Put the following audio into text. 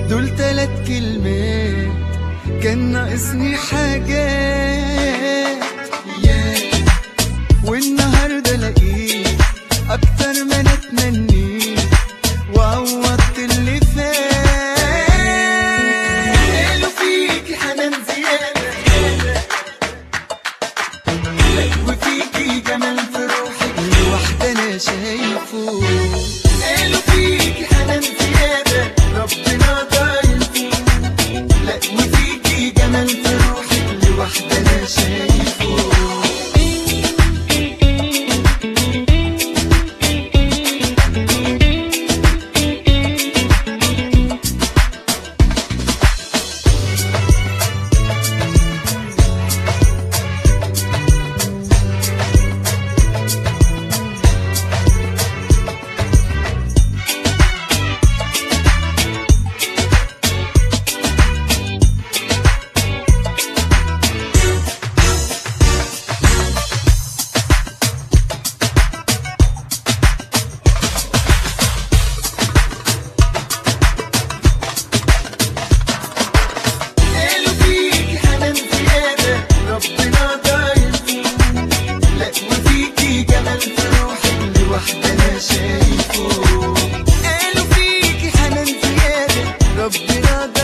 دول تلات كلمات كان ناقصني حاجات ياه والنهارده لقيت اكتر ما انا اتمنيت وعوضت اللي فات قالوا فيكي حنان زياده وفيكي جمال في روحك لوحدة انا شايفه قالوا فيكي حنان زيادة ربنا ضايفه لا وفيكي جمال في روحك لوحدة انا شايفه قالوا فيكي حنان زيادة ربنا ضايفه لا وفيكي جمال في روحك لوحدة أنا شايفه قالوا فيكي حنان زيادة ربنا